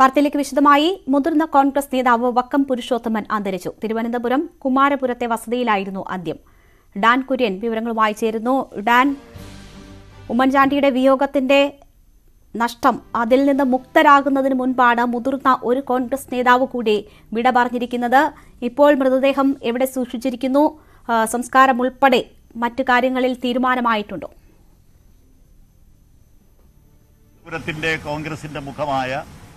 വാർത്തയിലേക്ക് വിശദമായി മുതിർന്ന കോൺഗ്രസ് നേതാവ് വക്കം പുരുഷോത്തമൻ അന്തരിച്ചു തിരുവനന്തപുരം കുമാരപുരത്തെ വസതിയിലായിരുന്നു അന്ത്യം ഡാൻ കുര്യൻ വിവരങ്ങളുമായി ചേരുന്നു ഡാൻ ഉമ്മൻചാണ്ടിയുടെ വിയോഗത്തിന്റെ നഷ്ടം അതിൽ നിന്ന് മുക്തരാകുന്നതിന് മുൻപാണ് മുതിർന്ന ഒരു കോൺഗ്രസ് നേതാവ് കൂടി വിട പറഞ്ഞിരിക്കുന്നത് ഇപ്പോൾ മൃതദേഹം എവിടെ സൂക്ഷിച്ചിരിക്കുന്നു ആ, സംസ്കാരം ഉൾപ്പെടെ മറ്റു കാര്യങ്ങളിൽ തീരുമാനമായിട്ടുണ്ടോ പുരത്തിന്റെ കോൺഗ്രസിന്റെ മുഖമായ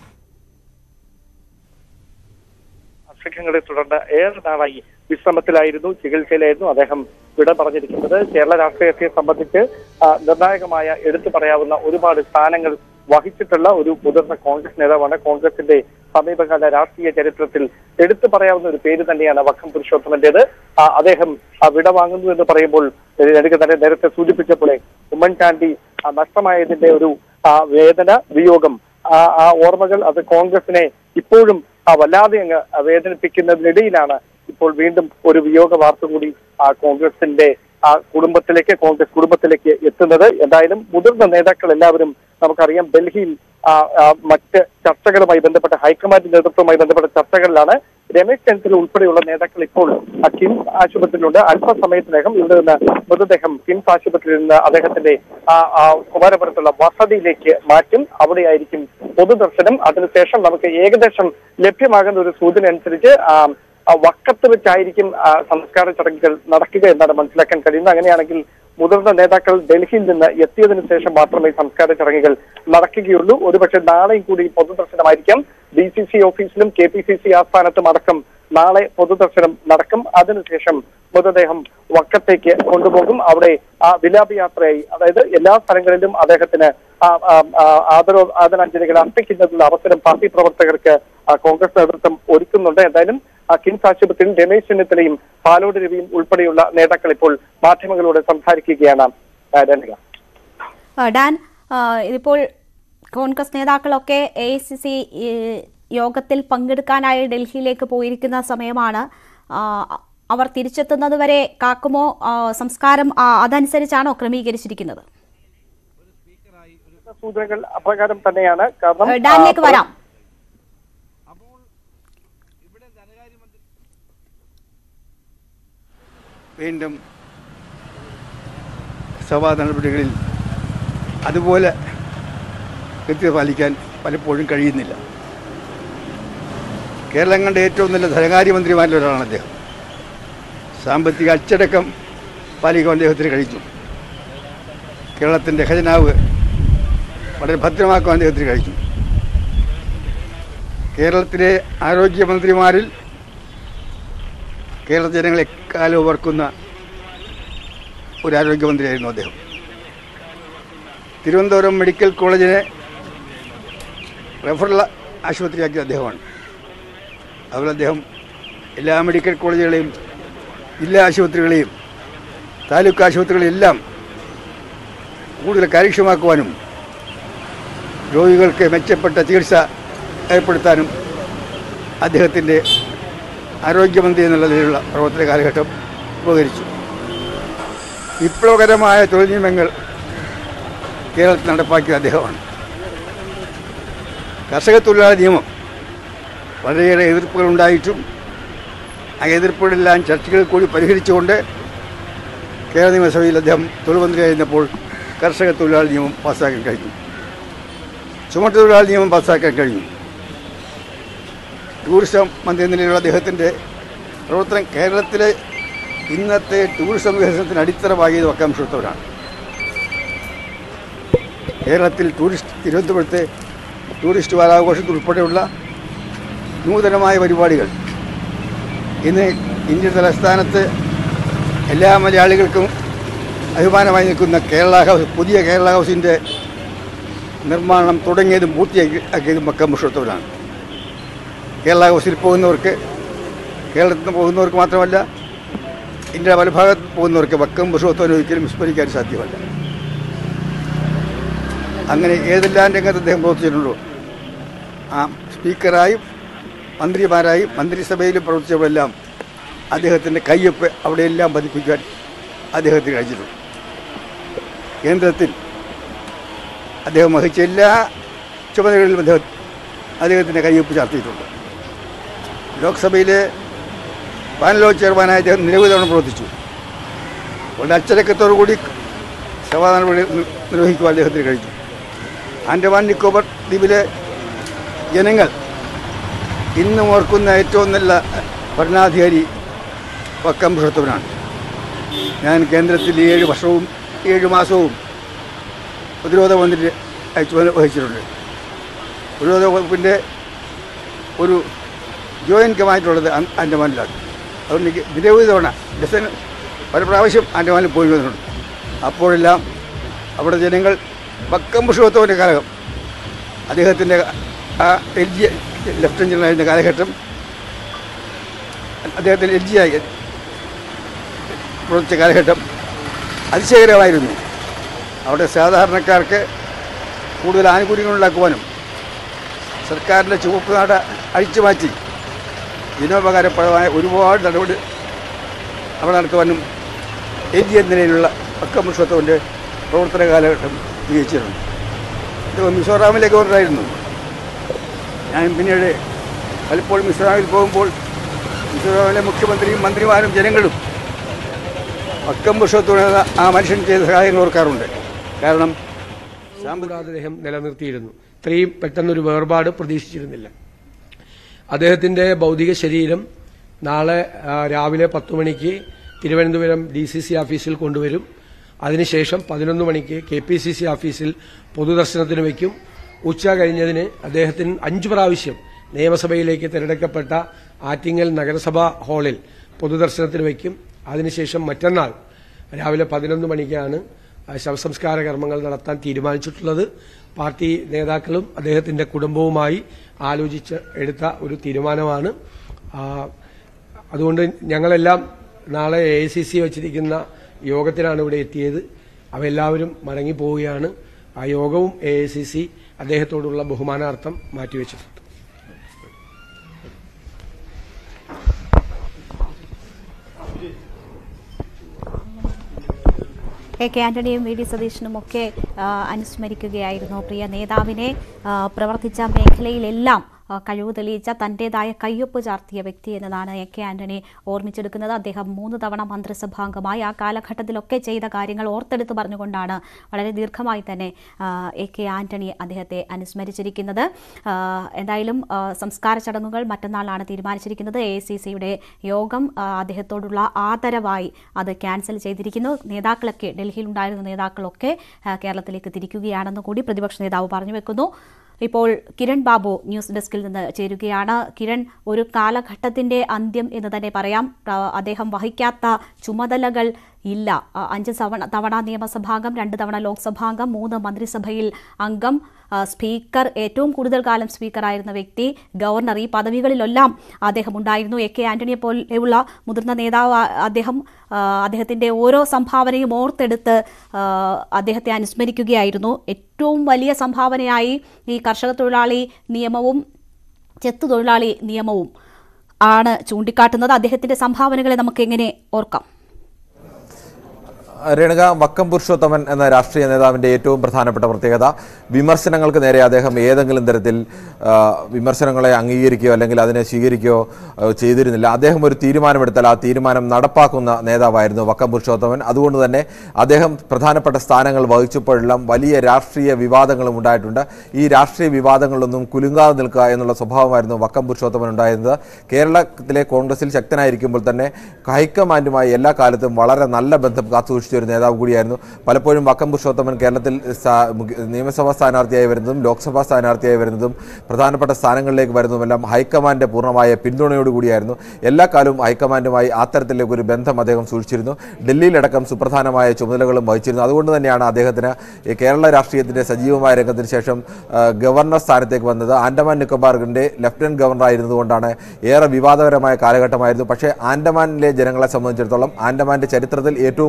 അസുഖങ്ങളെ തുടർന്ന് ഏറെ നാളായി വിശ്രമത്തിലായിരുന്നു ചികിത്സയിലായിരുന്നു അദ്ദേഹം വിട പറഞ്ഞിരിക്കുന്നത് കേരള രാഷ്ട്രീയത്തെ സംബന്ധിച്ച് ആ, നിർണായകമായ എടുത്തു പറയാവുന്ന ഒരുപാട് സ്ഥാനങ്ങൾ വഹിച്ചിട്ടുള്ള ഒരു മുതിർന്ന കോൺഗ്രസ് നേതാവാണ് കോൺഗ്രസിന്റെ സമീപകാല രാഷ്ട്രീയ ചരിത്രത്തിൽ എടുത്തു പറയാവുന്ന ഒരു പേര് തന്നെയാണ് വക്കം പുരുഷോത്തമന്റേത് ആ, അദ്ദേഹം ആ, വിട വാങ്ങുന്നു എന്ന് പറയുമ്പോൾ എനിക്ക് തന്നെ നേരത്തെ സൂചിപ്പിച്ചപ്പോഴേ ഉമ്മൻചാണ്ടി ആ, നഷ്ടമായതിന്റെ ഒരു ആ, വേദന വിയോഗം ആ ആ ഓർമ്മകൾ അത് കോൺഗ്രസിനെ ഇപ്പോഴും ആ വല്ലാതെ അങ്ങ് വേദനിപ്പിക്കുന്നതിനിടയിലാണ് ഇപ്പോൾ വീണ്ടും ഒരു വിയോഗ വാർത്ത കൂടി ആ കോൺഗ്രസിന്റെ ആ കുടുംബത്തിലേക്ക് കോൺഗ്രസ് കുടുംബത്തിലേക്ക് എത്തുന്നത് എന്തായാലും മുതിർന്ന നേതാക്കൾ എല്ലാവരും നമുക്കറിയാം ഡൽഹിയിൽ ആ, ആ, മറ്റ് ചർച്ചകളുമായി ബന്ധപ്പെട്ട ഹൈക്കമാൻഡ് നേതൃത്വവുമായി ബന്ധപ്പെട്ട ചർച്ചകളിലാണ് രമേശ് ചെന്നിത്തല ഉൾപ്പെടെയുള്ള നേതാക്കൾ ഇപ്പോൾ ആ കിംസ് ആശുപത്രിയിലുണ്ട് അല്പസമയത്തിനകം ഇവിടെ നിന്ന് മൃതദേഹം കിംസ് ആശുപത്രിയിൽ നിന്ന് അദ്ദേഹത്തിന്റെ ആ ആ കുമാരപുരത്തുള്ള വസതിയിലേക്ക് മാറ്റും അവിടെയായിരിക്കും പൊതുദർശനം അതിനുശേഷം നമുക്ക് ഏകദേശം ലഭ്യമാകുന്ന ഒരു സൂചന അനുസരിച്ച് ആ, ആ വക്കത്ത് വെച്ചായിരിക്കും ആ, സംസ്കാര ചടങ്ങുകൾ നടക്കുക എന്നാണ് മനസ്സിലാക്കാൻ കഴിയുന്നത് അങ്ങനെയാണെങ്കിൽ മുതിർന്ന നേതാക്കൾ ഡൽഹിയിൽ നിന്ന് എത്തിയതിനു ശേഷം മാത്രമേ സംസ്കാര ചടങ്ങുകൾ നടക്കുകയുള്ളൂ ഒരുപക്ഷെ നാളെയും കൂടി പൊതുദർശനമായിരിക്കാം ഡി സി സി ഓഫീസിലും കെ പി സി സി ആസ്ഥാനത്തും അടക്കം നാളെ പൊതുദർശനം നടക്കും അതിനുശേഷം മൃതദേഹം വക്കത്തേക്ക് കൊണ്ടുപോകും അവിടെ ആ വിലാപയാത്രയായി അതായത് എല്ലാ സ്ഥലങ്ങളിലും അദ്ദേഹത്തിന് ആ, ആ, ആ, ആദരോ ആദരാഞ്ജലികൾ അർപ്പിക്കുന്നതിനുള്ള അവസരം പാർട്ടി പ്രവർത്തകർക്ക് ആ, കോൺഗ്രസ് നേതൃത്വം ഒരുക്കുന്നുണ്ട് എന്തായാലും ആ കിംസ് ആശുപത്രിയിൽ രമേശ് ചെന്നിത്തലയും പാലോട് രവിയും ഉൾപ്പെടെയുള്ള നേതാക്കൾ ഇപ്പോൾ മാധ്യമങ്ങളോട് സംസാരിക്കുകയാണ് ആ, രണിക ആ, ഡാൻ ആ, ഇതിപ്പോൾ കോൺഗ്രസ് നേതാക്കളൊക്കെ എ ഐ സി സി യോഗത്തിൽ പങ്കെടുക്കാനായി ഡൽഹിയിലേക്ക് പോയിരിക്കുന്ന സമയമാണ് ആ, അവർ തിരിച്ചെത്തുന്നത് വരെ കാക്കുമോ ആ, സംസ്കാരം ആ, അതനുസരിച്ചാണോ ക്രമീകരിച്ചിരിക്കുന്നത് സൂചനകൾ അപ്രകാരം തന്നെയാണ് കാരണം ആ, ഡാനിലേക്ക് ആ, വരാം വീണ്ടും സഭാ നടപടികളിൽ അതുപോലെ കൃത്യത പാലിക്കാൻ പലപ്പോഴും കഴിയുന്നില്ല കേരളം കണ്ട ഏറ്റവും നല്ല ധനകാര്യമന്ത്രിമാരിൽ ഒരാളാണ് അദ്ദേഹം സാമ്പത്തിക അച്ചടക്കം പാലിക്കാൻ അദ്ദേഹത്തിന് കഴിച്ചു കേരളത്തിൻ്റെ ഖജനാവ് വളരെ ഭദ്രമാക്കാൻ അദ്ദേഹത്തിന് കഴിച്ചു കേരളത്തിലെ ആരോഗ്യമന്ത്രിമാരിൽ കേരള ജനങ്ങളെ എക്കാലം ഓർക്കുന്ന ഒരു ആരോഗ്യമന്ത്രിയായിരുന്നു അദ്ദേഹം തിരുവനന്തപുരം മെഡിക്കൽ കോളേജിനെ റെഫറൽ ആശുപത്രിയാക്കിയ അദ്ദേഹമാണ് അതുപോലെ അദ്ദേഹം എല്ലാ മെഡിക്കൽ കോളേജുകളെയും ജില്ലാ ആശുപത്രികളെയും താലൂക്ക് ആശുപത്രികളെയും എല്ലാം കൂടുതൽ കാര്യക്ഷമമാക്കുവാനും രോഗികൾക്ക് മെച്ചപ്പെട്ട ചികിത്സ ഏർപ്പെടുത്താനും അദ്ദേഹത്തിൻ്റെ ആരോഗ്യമന്ത്രി എന്നുള്ള നിലയിലുള്ള പ്രവർത്തന കാലഘട്ടം ഉപകരിച്ചു വിപ്ലവകരമായ തൊഴിൽ നിയമങ്ങൾ കേരളത്തിൽ നടപ്പാക്കിയ അദ്ദേഹമാണ് കർഷക തൊഴിലാളി നിയമം വളരെയേറെ എതിർപ്പുകൾ ഉണ്ടായിട്ടും ആ എതിർപ്പുകളെല്ലാം ചർച്ചകൾ കൂടി പരിഹരിച്ചുകൊണ്ട് കേരള നിയമസഭയിൽ അദ്ദേഹം തൊഴിൽ മന്ത്രിയായിരുന്നപ്പോൾ കർഷക തൊഴിലാളി നിയമം പാസ്സാക്കാൻ കഴിഞ്ഞു ചുമട്ട് തൊഴിലാളി നിയമം പാസ്സാക്കാൻ കഴിഞ്ഞു ടൂറിസം മന്ത്രി എന്ന നിലയിലുള്ള അദ്ദേഹത്തിൻ്റെ പ്രവർത്തനം കേരളത്തിലെ ഇന്നത്തെ ടൂറിസം വികസനത്തിന് അടിത്തറ പാകിയത് വക്കം ഷുത്തവരാണ് കേരളത്തിൽ ടൂറിസ്റ്റ് തിരുവനന്തപുരത്തെ ടൂറിസ്റ്റ് വാരാഘോഷത്തിൽ ഉൾപ്പെടെയുള്ള നൂതനമായ പരിപാടികൾ ഇന്ന് ഇന്ത്യൻ തലസ്ഥാനത്ത് എല്ലാ മലയാളികൾക്കും അഭിമാനമായി നിൽക്കുന്ന കേരള ഹൗസ് പുതിയ കേരള ഹൗസിൻ്റെ നിർമ്മാണം തുടങ്ങിയതും പൂർത്തിയാക്കിയതും വക്കം ഷുത്തവരാണ് കേരള ഹൗസിൽ പോകുന്നവർക്ക് കേരളത്തിൽ നിന്ന് പോകുന്നവർക്ക് മാത്രമല്ല ഇന്ത്യയുടെ പല ഭാഗത്ത് പോകുന്നവർക്ക് വക്കം പുരുഷോത്തവനെ ഒരിക്കലും വിസ്മരിക്കാൻ സാധ്യമല്ല അങ്ങനെ ഏതെല്ലാം രംഗത്ത് അദ്ദേഹം പ്രവർത്തിച്ചിട്ടുണ്ടോ ആ സ്പീക്കറായും മന്ത്രിമാരായും മന്ത്രിസഭയിലും പ്രവർത്തിച്ചവരെല്ലാം അദ്ദേഹത്തിൻ്റെ കയ്യൊപ്പ് അവിടെയെല്ലാം പതിപ്പിക്കാൻ അദ്ദേഹത്തിന് കഴിഞ്ഞിട്ടുണ്ട് കേന്ദ്രത്തിൽ അദ്ദേഹം വഹിച്ച എല്ലാ ചുമതലകളിലും അദ്ദേഹം അദ്ദേഹത്തിൻ്റെ കയ്യൊപ്പ് ചാർത്തിയിട്ടുണ്ട് ലോക്സഭയിലെ പാനലോ ചെയർമാനായി അദ്ദേഹം നിരവധി തവണ പ്രവർത്തിച്ചു വളരെ അച്ചടക്കത്തോടു കൂടി സഭാ നടപടി നി- നിർവഹിക്കുവാൻ അദ്ദേഹത്തിന് കഴിഞ്ഞു ആൻഡമാൻ നിക്കോബർ ദ്വീപിലെ ജനങ്ങൾ ഇന്നും ഓർക്കുന്ന ഏറ്റവും നല്ല ഭരണാധികാരി വക്കം പുരുഷോത്തമനാണ് ഞാൻ കേന്ദ്രത്തിൽ ഏഴ് വർഷവും ഏഴ് മാസവും പ്രതിരോധ മന്ത്രി ചുമതല വഹിച്ചിട്ടുണ്ട് പ്രതിരോധ വകുപ്പിൻ്റെ ഒരു ജോയിൻറ്റ് കമാൻഡുള്ളത് അൻ- ആൻഡമാനിലാണ് അതുകൊണ്ട് എനിക്ക് നിരവധി തവണ ഡസൻ പല പ്രാവശ്യം ആൻഡമാനിൽ പോയി വന്നിട്ടുണ്ട് അപ്പോഴെല്ലാം അവിടെ ജനങ്ങൾ വക്കം പുരുഷോത്തമൻ്റെ കാലം അദ്ദേഹത്തിൻ്റെ ആ എൽ ജി ലെഫ്റ്റനൻറ്റ് ജനറലായിരുന്ന കാലഘട്ടം അദ്ദേഹത്തിന് എൽ ജി ആയി പ്രവർത്തിച്ച കാലഘട്ടം അതിശയകരമായിരുന്നു അവിടെ സാധാരണക്കാർക്ക് കൂടുതൽ ആനുകൂല്യങ്ങൾ ഉണ്ടാക്കുവാനും സർക്കാരിൻ്റെ ചുവപ്പ് നാട അഴിച്ചു മാറ്റി ജനോപകാരപ്രദമായ ഒരുപാട് നടപടി അവിടെ നടത്തുവാനും എൽ ജി എന്ന നിലയിലുള്ള അക്കംഷത്വത്തിൻ്റെ പ്രവർത്തന കാലഘട്ടം വിജയിച്ചിട്ടുണ്ട് ഇത് മിസോറാമിലെ ഗവർണറായിരുന്നു ഞാൻ പിന്നീട് പലപ്പോഴും മിസോറാമിൽ പോകുമ്പോൾ മിസോറാമിലെ മുഖ്യമന്ത്രിയും മന്ത്രിമാരും ജനങ്ങളും അക്കം പുരുഷത്വ ആ മനുഷ്യൻ ചെയ്ത സഹായങ്ങൾ ഓർക്കാറുണ്ട് കാരണം കൂടാതെ അദ്ദേഹം നിലനിർത്തിയിരുന്നു ഇത്രയും പെട്ടെന്നൊരു വേർപാട് പ്രതീക്ഷിച്ചിരുന്നില്ല അദ്ദേഹത്തിന്റെ ഭൗതിക ശരീരം നാളെ ആ, രാവിലെ പത്ത് മണിക്ക് തിരുവനന്തപുരം ഡി സി സി ഓഫീസിൽ കൊണ്ടുവരും അതിനുശേഷം പതിനൊന്ന് മണിക്ക് കെ പി സി സി ഓഫീസിൽ പൊതുദർശനത്തിന് വയ്ക്കും ഉച്ച കഴിഞ്ഞതിന് അദ്ദേഹത്തിന് അഞ്ചു പ്രാവശ്യം നിയമസഭയിലേക്ക് തിരഞ്ഞെടുക്കപ്പെട്ട ആറ്റിങ്ങൽ നഗരസഭാ ഹാളിൽ പൊതുദർശനത്തിന് വയ്ക്കും അതിനുശേഷം മറ്റന്നാൾ രാവിലെ പതിനൊന്ന് മണിക്കാണ് ആ ശവസംസ്കാര കർമ്മങ്ങൾ നടത്താൻ തീരുമാനിച്ചിട്ടുള്ളത് പാർട്ടി നേതാക്കളും അദ്ദേഹത്തിന്റെ കുടുംബവുമായി ആലോചിച്ച് എടുത്ത ഒരു തീരുമാനമാണ് ആ, അതുകൊണ്ട് ഞങ്ങളെല്ലാം നാളെ എ ഐ സി സി വച്ചിരിക്കുന്ന യോഗത്തിനാണ് ഇവിടെ എത്തിയത് അവയെല്ലാവരും മടങ്ങിപ്പോവുകയാണ് ആ യോഗവും എ ഐ സി സി അദ്ദേഹത്തോടുള്ള ബഹുമാനാർത്ഥം മാറ്റിവെച്ചിട്ടുണ്ട് എ കെ ആന്റണിയും വി ഡി സതീശനും ഒക്കെ ആ, അനുസ്മരിക്കുകയായിരുന്നു പ്രിയ നേതാവിനെ ആ, പ്രവർത്തിച്ച മേഖലയിലെല്ലാം ആ, കഴിവ് തെളിയിച്ച തൻ്റെതായ കയ്യൊപ്പ് ചാർത്തിയ വ്യക്തി എന്നതാണ് എ കെ ആന്റണി ഓർമ്മിച്ചെടുക്കുന്നത് അദ്ദേഹം മൂന്ന് തവണ മന്ത്രിസഭാംഗമായി ആ കാലഘട്ടത്തിലൊക്കെ ചെയ്ത കാര്യങ്ങൾ ഓർത്തെടുത്ത് പറഞ്ഞുകൊണ്ടാണ് വളരെ ദീർഘമായി തന്നെ ആ, എ കെ ആന്റണി അദ്ദേഹത്തെ അനുസ്മരിച്ചിരിക്കുന്നത് ആ, എന്തായാലും ആ, സംസ്കാര ചടങ്ങുകൾ മറ്റന്നാളാണ് തീരുമാനിച്ചിരിക്കുന്നത് എ സി സിയുടെ യോഗം ആ, അദ്ദേഹത്തോടുള്ള ആദരവായി അത് ക്യാൻസൽ ചെയ്തിരിക്കുന്നു നേതാക്കളൊക്കെ ഡൽഹിയിൽ ഉണ്ടായിരുന്ന നേതാക്കളൊക്കെ ആ, കേരളത്തിലേക്ക് തിരിക്കുകയാണെന്ന് കൂടി പ്രതിപക്ഷ നേതാവ് പറഞ്ഞു വെക്കുന്നു ഇപ്പോൾ കിരൺ ബാബു ന്യൂസ് ഡെസ്കിൽ നിന്ന് ചേരുകയാണ് കിരൺ ഒരു കാലഘട്ടത്തിന്റെ അന്ത്യം എന്ന് തന്നെ പറയാം ആ, അദ്ദേഹം വഹിക്കാത്ത ചുമതലകൾ ഇല്ല ആ, അഞ്ച് തവണ തവണ നിയമസഭാംഗം രണ്ട് തവണ ലോക്സഭാംഗം മൂന്ന് മന്ത്രിസഭയിൽ അംഗം ആ, സ്പീക്കർ ഏറ്റവും കൂടുതൽ കാലം സ്പീക്കറായിരുന്ന വ്യക്തി ഗവർണർ ഈ പദവികളിലെല്ലാം അദ്ദേഹം ഉണ്ടായിരുന്നു എ കെ ആന്റണിയെ പോലെയുള്ള മുതിർന്ന നേതാവ് ആ, അദ്ദേഹം ആ, അദ്ദേഹത്തിന്റെ ഓരോ സംഭാവനയും ഓർത്തെടുത്ത് ആ, അദ്ദേഹത്തെ അനുസ്മരിക്കുകയായിരുന്നു ഏറ്റവും വലിയ സംഭാവനയായി ഈ കർഷക തൊഴിലാളി നിയമവും ചെത്തു തൊഴിലാളി നിയമവും ആണ് ചൂണ്ടിക്കാട്ടുന്നത് അദ്ദേഹത്തിന്റെ സംഭാവനകളെ നമുക്ക് എങ്ങനെ ഓർക്കാം രേണുക വക്കം പുരുഷോത്തമൻ എന്ന രാഷ്ട്രീയ നേതാവിൻ്റെ ഏറ്റവും പ്രധാനപ്പെട്ട പ്രത്യേകത വിമർശനങ്ങൾക്ക് നേരെ അദ്ദേഹം ഏതെങ്കിലും തരത്തിൽ ആ, വിമർശനങ്ങളെ അംഗീകരിക്കുകയോ അല്ലെങ്കിൽ അതിനെ സ്വീകരിക്കുകയോ ആ, ചെയ്തിരുന്നില്ല അദ്ദേഹം ഒരു തീരുമാനമെടുത്താൽ ആ തീരുമാനം നടപ്പാക്കുന്ന നേതാവായിരുന്നു വക്കം പുരുഷോത്തമൻ അതുകൊണ്ട് തന്നെ അദ്ദേഹം പ്രധാനപ്പെട്ട സ്ഥാനങ്ങൾ വഹിച്ചപ്പോഴെല്ലാം വലിയ രാഷ്ട്രീയ വിവാദങ്ങളും ഉണ്ടായിട്ടുണ്ട് ഈ രാഷ്ട്രീയ വിവാദങ്ങളിലൊന്നും കുലുങ്ങാതെ നിൽക്കുക എന്നുള്ള സ്വഭാവമായിരുന്നു വക്കം പുരുഷോത്തമൻ ഉണ്ടായിരുന്നത് കേരളത്തിലെ കോൺഗ്രസിൽ ശക്തനായിരിക്കുമ്പോൾ തന്നെ ഹൈക്കമാൻഡുമായി എല്ലാ കാലത്തും വളരെ നല്ല ബന്ധം കാത്തുസൂക്ഷിച്ച ഒരു നേതാവ് കൂടിയായിരുന്നു പലപ്പോഴും വക്കം പുരുഷോത്തമൻ കേരളത്തിൽ സ്ഥാ- മുഖ്യ- നിയമസഭാ സ്ഥാനാർത്ഥിയായി വരുന്നതും ലോക്സഭാ സ്ഥാനാർത്ഥിയായി വരുന്നതും പ്രധാനപ്പെട്ട സ്ഥാനങ്ങളിലേക്ക് വരുന്നതുമെല്ലാം ഹൈക്കമാൻഡിന്റെ പൂർണ്ണമായ പിന്തുണയോടുകൂടിയായിരുന്നു എല്ലാ കാലവും ഹൈക്കമാൻഡുമായി അത്തരത്തിലേക്ക് ഒരു ബന്ധം അദ്ദേഹം സൂക്ഷിച്ചിരുന്നു ഡൽഹിയിലടക്കം സുപ്രധാനമായ ചുമതലകളും വഹിച്ചിരുന്നു അതുകൊണ്ട് തന്നെയാണ് അദ്ദേഹത്തിന് ഈ കേരള രാഷ്ട്രീയത്തിന്റെ സജീവമായ രംഗത്തിന് ശേഷം ആ, ഗവർണർ സ്ഥാനത്തേക്ക് വന്നത് ആൻഡമാൻ നിക്കോബാറിന്റെ ലഫ്റ്റനന്റ് ഗവർണർ ആയിരുന്നതുകൊണ്ടാണ് ഏറെ വിവാദപരമായ കാലഘട്ടമായിരുന്നു പക്ഷേ ആൻഡമാനിലെ ജനങ്ങളെ സംബന്ധിച്ചിടത്തോളം ആൻഡമാന്റെ ചരിത്രത്തിൽ ഏറ്റവും കൂടുതൽ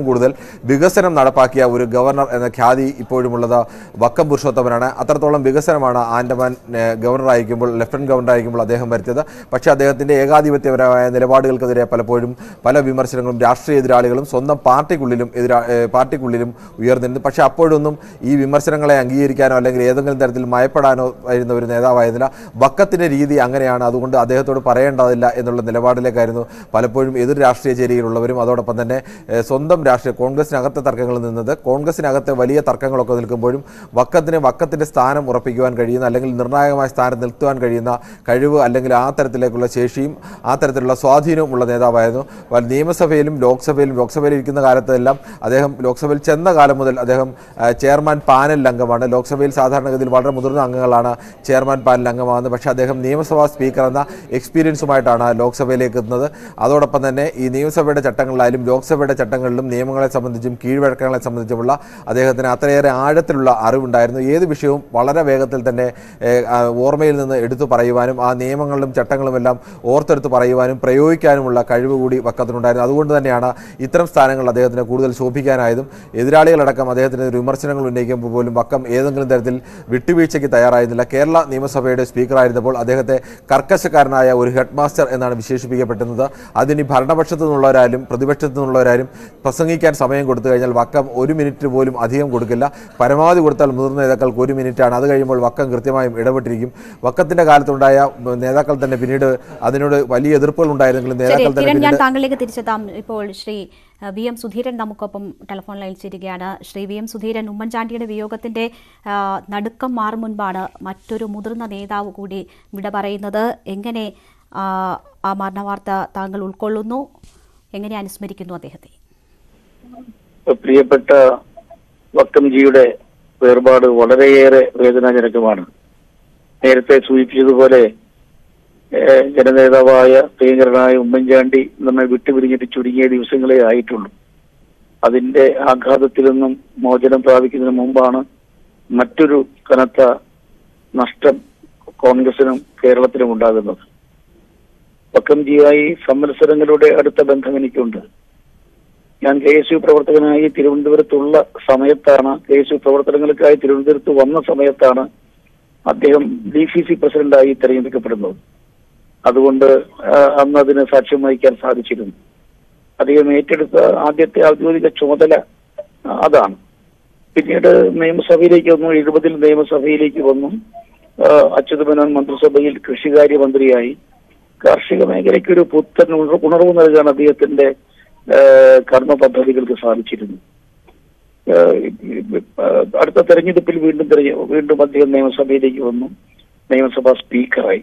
വികസനം നടപ്പാക്കിയ ഒരു ഗവർണർ എന്ന ഖ്യാതി ഇപ്പോഴുമുള്ളത് വക്കം പുരുഷോത്തമനാണ് അത്രത്തോളം വികസനമാണ് ആൻഡമാൻ ഏഹ്, ഗവർണറായിരിക്കുമ്പോൾ ലഫ്റ്റനന്റ് ഗവർണറായിരിക്കുമ്പോൾ അദ്ദേഹം വരുത്തിയത് പക്ഷേ അദ്ദേഹത്തിൻ്റെ ഏകാധിപത്യപരമായ നിലപാടുകൾക്കെതിരെ പലപ്പോഴും പല വിമർശനങ്ങളും രാഷ്ട്രീയ എതിരാളികളും സ്വന്തം പാർട്ടിക്കുള്ളിലും എതിരാ ഏഹ്, പാർട്ടിക്കുള്ളിലും ഉയർന്നിരുന്നു പക്ഷേ അപ്പോഴൊന്നും ഈ വിമർശനങ്ങളെ അംഗീകരിക്കാനോ അല്ലെങ്കിൽ ഏതെങ്കിലും തരത്തിൽ മയപ്പെടാനോ ആയിരുന്ന ഒരു നേതാവായിരുന്നില്ല വക്കത്തിൻ്റെ രീതി അങ്ങനെയാണ് അതുകൊണ്ട് അദ്ദേഹത്തോട് പറയേണ്ടതില്ല എന്നുള്ള നിലപാടിലേക്കായിരുന്നു പലപ്പോഴും എതിർ രാഷ്ട്രീയ ചേരിയിലുള്ളവരും അതോടൊപ്പം തന്നെ ഏഹ്, സ്വന്തം രാഷ്ട്രീയ കോൺഗ്രസിനകത്തെ തർക്കങ്ങളിൽ നിന്നത് കോൺഗ്രസിനകത്തെ വലിയ തർക്കങ്ങളൊക്കെ നിൽക്കുമ്പോഴും വക്കത്തിന് വക്കത്തിൻ്റെ സ്ഥാനം ഉറപ്പിക്കുവാൻ കഴിയുന്ന അല്ലെങ്കിൽ നിർണായകമായ സ്ഥാനം നിർത്തുവാൻ കഴിയുന്ന കഴിവ് അല്ലെങ്കിൽ ആ തരത്തിലേക്കുള്ള ശേഷിയും ആ തരത്തിലുള്ള സ്വാധീനവും ഉള്ള നേതാവായിരുന്നു വ- നിയമസഭയിലും ലോക്സഭയിലും ലോക്സഭയിൽ ഇരിക്കുന്ന കാലത്തെല്ലാം അദ്ദേഹം ലോക്സഭയിൽ ചെന്ന കാലം മുതൽ അദ്ദേഹം ആ, ചെയർമാൻ പാനൽ അംഗമാണ് ലോക്സഭയിൽ സാധാരണഗതിയിൽ വളരെ മുതിർന്ന അംഗങ്ങളാണ് ചെയർമാൻ പാനൽ അംഗമാകുന്നത് പക്ഷേ അദ്ദേഹം നിയമസഭാ സ്പീക്കർ എന്ന എക്സ്പീരിയൻസുമായിട്ടാണ് ലോക്സഭയിലേക്ക് എത്തുന്നത് അതോടൊപ്പം തന്നെ ഈ നിയമസഭയുടെ ചട്ടങ്ങളിലായാലും ലോക്സഭയുടെ ചട്ടങ്ങളിലും നിയമങ്ങളെ സംബന്ധിച്ചും കീഴ്വഴക്കങ്ങളെ സംബന്ധിച്ചുമുള്ള അദ്ദേഹത്തിന് അത്രയേറെ ആഴത്തിലുള്ള അറിവുണ്ടായിരുന്നു ഏത് വിഷയവും വളരെ വേഗത്തിൽ തന്നെ ഏഹ്, ആ, ഓർമ്മയിൽ നിന്ന് എടുത്തു പറയുവാനും ആ നിയമങ്ങളിലും ചട്ടങ്ങളുമെല്ലാം ഓർത്തെടുത്ത് പറയുവാനും പ്രയോഗിക്കാനുമുള്ള കഴിവ് കൂടി വക്കത്തിനുണ്ടായിരുന്നു അതുകൊണ്ട് തന്നെയാണ് ഇത്തരം സ്ഥാനങ്ങൾ അദ്ദേഹത്തിന് കൂടുതൽ ശോഭിക്കാനായതും എതിരാളികളടക്കം അദ്ദേഹത്തിന് വിമർശനങ്ങൾ ഉന്നയിക്കുമ്പോൾ പോലും വക്കം ഏതെങ്കിലും തരത്തിൽ വിട്ടുവീഴ്ചയ്ക്ക് തയ്യാറായിരുന്നില്ല കേരള നിയമസഭയുടെ സ്പീക്കറായിരുന്നപ്പോൾ അദ്ദേഹത്തെ കർക്കശക്കാരനായ ഒരു ഹെഡ് മാസ്റ്റർ എന്നാണ് വിശേഷിപ്പിക്കപ്പെടുന്നത് അതിന് ഭരണപക്ഷത്തു നിന്നുള്ളവരായാലും പ്രതിപക്ഷത്തു നിന്നുള്ളവരായാലും പ്രസംഗിക്കാൻ സമയം കൊടുത്തു കഴിഞ്ഞാൽ വക്കം ഒരു മിനിറ്റ് പോലും അധികം കൊടുക്കില്ല പരമാവധി കൊടുത്താൽ മുതിർന്ന നേതാക്കൾക്ക് ഒരു മിനിറ്റാണ് അത് കഴിയുമ്പോൾ വക്കം കൃത്യമായും ഇടപെട്ടിരിക്കും വക്കത്തിന്റെ കാലത്തുണ്ടായ നേതാക്കൾ തന്നെ പിന്നീട് അതിനോട് വലിയ എതിർപ്പുകൾ ഉണ്ടായിരുന്നെങ്കിലും ശരി നേതാക്കൾ തന്നെ കിരൺ ഞാൻ പിന്നീട് താങ്കളിലേക്ക് തിരിച്ചെത്താം ഇപ്പോൾ ശ്രീ അഹ്, വി എം സുധീരൻ നമുക്കൊപ്പം ടെലിഫോൺ ലൈനിൽ ചേരുകയാണ് ശ്രീ വി എം സുധീരൻ ഉമ്മൻചാണ്ടിയുടെ വിയോഗത്തിന്റെ ആ, നടുക്കം മാറും മുൻപാണ് മറ്റൊരു മുതിർന്ന നേതാവ് കൂടി വിട പറയുന്നത് എങ്ങനെ ആ, ആ മരണവാർത്ത താങ്കൾ ഉൾക്കൊള്ളുന്നു എങ്ങനെ അനുസ്മരിക്കുന്നു അദ്ദേഹത്തെ പ്രിയപ്പെട്ട വക്കംജിയുടെ വേർപാട് വളരെയേറെ വേദനാജനകമാണ് നേരത്തെ സൂചിപ്പിച്ചതുപോലെ ഏഹ്, ജനനേതാവായ പ്രിയങ്കരനായ ഉമ്മൻചാണ്ടി നമ്മെ വിട്ടുപിരിഞ്ഞിട്ട് ചുരുങ്ങിയ ദിവസങ്ങളെ ആയിട്ടുള്ളൂ അതിന്റെ ആഘാതത്തിൽ നിന്നും മോചനം പ്രാപിക്കുന്നതിന് മുമ്പാണ് മറ്റൊരു കനത്ത നഷ്ടം കോൺഗ്രസിനും കേരളത്തിനും ഉണ്ടാകുന്നത് വക്കംജിയായി സംവത്സരങ്ങളുടെ അടുത്ത ബന്ധം എനിക്കുണ്ട് ഞാൻ കെ എസ് യു പ്രവർത്തകനായി തിരുവനന്തപുരത്തുള്ള സമയത്താണ് കെ എസ് യു പ്രവർത്തനങ്ങൾക്കായി തിരുവനന്തപുരത്ത് വന്ന സമയത്താണ് അദ്ദേഹം ഡി സി സി പ്രസിഡന്റായി തെരഞ്ഞെടുക്കപ്പെടുന്നത് അതുകൊണ്ട് ആ, അന്ന് അതിന് സാക്ഷ്യം വഹിക്കാൻ സാധിച്ചിരുന്നു അദ്ദേഹം ഏറ്റെടുത്ത ആദ്യത്തെ ഔദ്യോഗിക ചുമതല ആ, അതാണ് പിന്നീട് നിയമസഭയിലേക്ക് വന്നു എഴുപതിൽ നിയമസഭയിലേക്ക് വന്നു ആ, അച്യുതമേനോൻ മന്ത്രിസഭയിൽ കൃഷികാര്യ മന്ത്രിയായി കാർഷിക മേഖലയ്ക്ക് ഒരു പുത്തൻ ഉണർ- ഉണർവ് നൽകാൻ അദ്ദേഹത്തിന്റെ ആ, കർമ്മ പദ്ധതികൾക്ക് സാധിച്ചിരുന്നു ആ, ആ, അടുത്ത തെരഞ്ഞെടുപ്പിൽ വീണ്ടും തെരഞ്ഞെ- വീണ്ടും അദ്ദേഹം നിയമസഭയിലേക്ക് വന്നു നിയമസഭാ സ്പീക്കറായി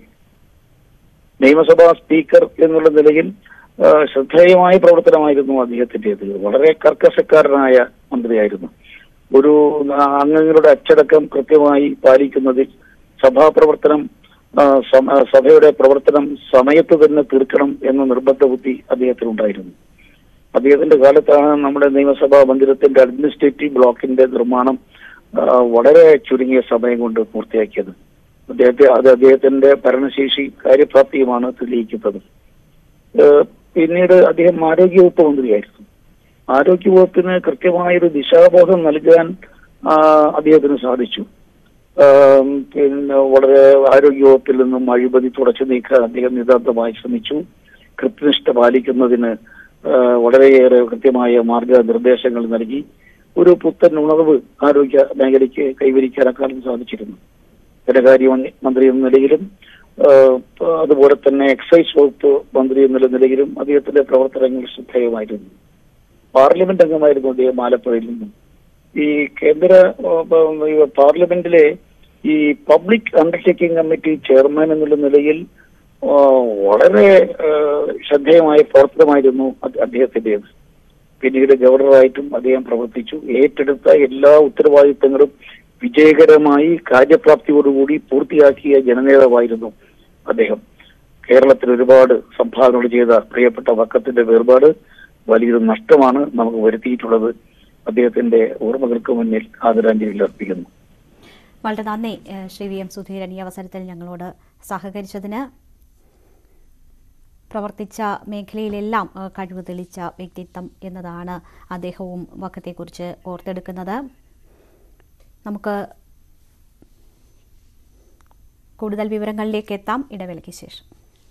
നിയമസഭാ സ്പീക്കർ എന്നുള്ള നിലയിൽ ആ, ശ്രദ്ധേയമായ പ്രവർത്തനമായിരുന്നു അദ്ദേഹത്തിൻ്റെത് വളരെ കർക്കശക്കാരനായ മന്ത്രിയായിരുന്നു ഒരു ആ, അംഗങ്ങളുടെ അച്ചടക്കം കൃത്യമായി പാലിക്കുന്നതിൽ സഭാപ്രവർത്തനം ആ, സമ- സഭയുടെ പ്രവർത്തനം സമയത്ത് തന്നെ തീർക്കണം എന്ന നിർബന്ധ ബുദ്ധി അദ്ദേഹത്തിനുണ്ടായിരുന്നു അദ്ദേഹത്തിന്റെ കാലത്താണ് നമ്മുടെ നിയമസഭാ മന്ദിരത്തിന്റെ അഡ്മിനിസ്ട്രേറ്റീവ് ബ്ലോക്കിന്റെ നിർമ്മാണം ആ, വളരെ ചുരുങ്ങിയ സമയം കൊണ്ട് പൂർത്തിയാക്കിയത് അദ്ദേഹത്തെ അത് അദ്ദേഹത്തിന്റെ ഭരണശേഷി കാര്യപ്രാപ്തിയുമാണ് തെളിയിക്കുന്നത് ഏഹ് പിന്നീട് അദ്ദേഹം ആരോഗ്യവകുപ്പ് മന്ത്രിയായിരുന്നു ആരോഗ്യവകുപ്പിന് കൃത്യമായൊരു ദിശാബോധം നൽകാൻ ആ, അദ്ദേഹത്തിന് സാധിച്ചു ആം, പിന്നെ വളരെ ആരോഗ്യവകുപ്പിൽ നിന്നും അഴിമതി തുടച്ചു നീക്കാൻ അദ്ദേഹം നിതാന്തമായി ശ്രമിച്ചു കൃത്യനിഷ്ഠ പാലിക്കുന്നതിന് ആ, വളരെയേറെ കൃത്യമായ മാർഗനിർദ്ദേശങ്ങൾ നൽകി ഒരു പുത്തൻ ഉണർവ് ആരോഗ്യ മേഖലയ്ക്ക് കൈവരിക്കാൻ അക്കാലത്ത് സാധിച്ചിരുന്നു ധനകാര്യ മന്ത്രി- മന്ത്രി എന്ന നിലയിലും ആ, അതുപോലെ തന്നെ എക്സൈസ് വകുപ്പ് മന്ത്രി എന്നുള്ള നിലയിലും അദ്ദേഹത്തിന്റെ പ്രവർത്തനങ്ങൾ ശ്രദ്ധേയമായിരുന്നു പാർലമെന്റ് അംഗമായിരുന്നു അദ്ദേഹം ആലപ്പുഴയിൽ നിന്നും ഈ കേന്ദ്ര ആ, പ- ഈ പാർലമെന്റിലെ ഈ പബ്ലിക് അണ്ടർടേക്കിംഗ് കമ്മിറ്റി ചെയർമാൻ എന്നുള്ള നിലയിൽ ആ, വളരെ ആ, ശ്രദ്ധേയമായ പ്രവർത്തനമായിരുന്നു അത് അദ്ദേഹത്തിന്റേത് പിന്നീട് ഗവർണറായിട്ടും അദ്ദേഹം പ്രവർത്തിച്ചു ഏറ്റെടുത്ത എല്ലാ ഉത്തരവാദിത്തങ്ങളും വിജയകരമായി കാര്യപ്രാപ്തിയോടുകൂടി പൂർത്തിയാക്കിയ ജനനേതാവായിരുന്നു അദ്ദേഹം കേരളത്തിൽ ഒരുപാട് സംഭാവനകൾ ചെയ്ത പ്രിയപ്പെട്ട വക്കത്തിന്റെ വേർപാട് വലിയൊരു നഷ്ടമാണ് നമുക്ക് വരുത്തിയിട്ടുള്ളത് അദ്ദേഹത്തിന്റെ ഓർമ്മകൾക്ക് മുന്നിൽ ആദരാഞ്ജലികൾ അർപ്പിക്കുന്നു വളരെ നന്ദി ഏഹ് ശ്രീ വി എം സുധീരൻ ഈ അവസരത്തിൽ ഞങ്ങളോട് സഹകരിച്ചതിന് പ്രവർത്തിച്ച മേഖലയിലെല്ലാം ആ, കഴിവ് തെളിച്ച വ്യക്തിത്വം എന്നതാണ് അദ്ദേഹവും വക്കത്തെക്കുറിച്ച് ഓർത്തെടുക്കുന്നത് നമുക്ക് കൂടുതൽ വിവരങ്ങളിലേക്ക് എത്താം ഇടവേളയ്ക്ക് ശേഷം